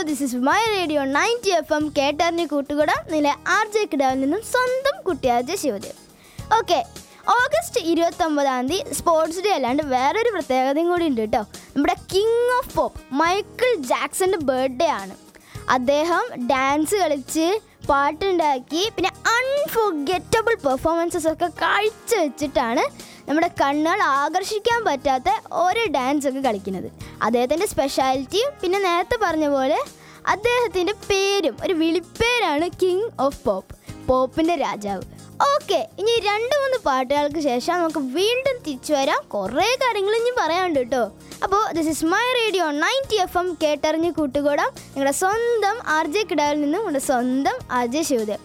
this is my radio ninety F M കേട്ടറിഞ്ഞ് കൂട്ടുകൂടാം നില ആർ ജെ കിടാവിൽ നിന്നും സ്വന്തം കുട്ടിയാജ ശിവദേവ് ഓക്കെ ഓഗസ്റ്റ് ഇരുപത്തൊമ്പതാം തീയതി സ്പോർട്സ് ഡേ അല്ലാണ്ട് വേറൊരു പ്രത്യേകതയും കൂടി ഉണ്ട് കേട്ടോ നമ്മുടെ കിങ് ഓഫ് പോപ്പ് മൈക്കിൾ ജാക്സന്റെ ബർത്ത്ഡേ ആണ് അദ്ദേഹം ഡാൻസ് കളിച്ച് പാട്ടുണ്ടാക്കി പിന്നെ അൺഫോർഗറ്റബിൾ പെർഫോമൻസസ് ഒക്കെ കാഴ്ച വെച്ചിട്ടാണ് നമ്മുടെ കണ്ണുകൾ ആകർഷിക്കാൻ പറ്റാത്ത ഓരോ ഡാൻസ് ഒക്കെ കളിക്കുന്നത് അദ്ദേഹത്തിൻ്റെ സ്പെഷ്യാലിറ്റിയും പിന്നെ നേരത്തെ പറഞ്ഞ പോലെ അദ്ദേഹത്തിൻ്റെ പേരും ഒരു വിളിപ്പേരാണ് കിങ് ഓഫ് പോപ്പ് പോപ്പിൻ്റെ രാജാവ് ഓക്കെ ഇനി രണ്ട് മൂന്ന് പാട്ടുകൾക്ക് ശേഷം നമുക്ക് വീണ്ടും തിരിച്ചു വരാം കുറേ കാര്യങ്ങൾ ഇനി പറയാനുണ്ട് കേട്ടോ അപ്പോൾ this is my radio ninety F M കേട്ടറിഞ്ഞ് കൂട്ടുകൂടാം നിങ്ങളുടെ സ്വന്തം ആർ ജെ കിടാവിൽ നിന്നും നിങ്ങളുടെ സ്വന്തം ആർ ജെ ശിവദേവ്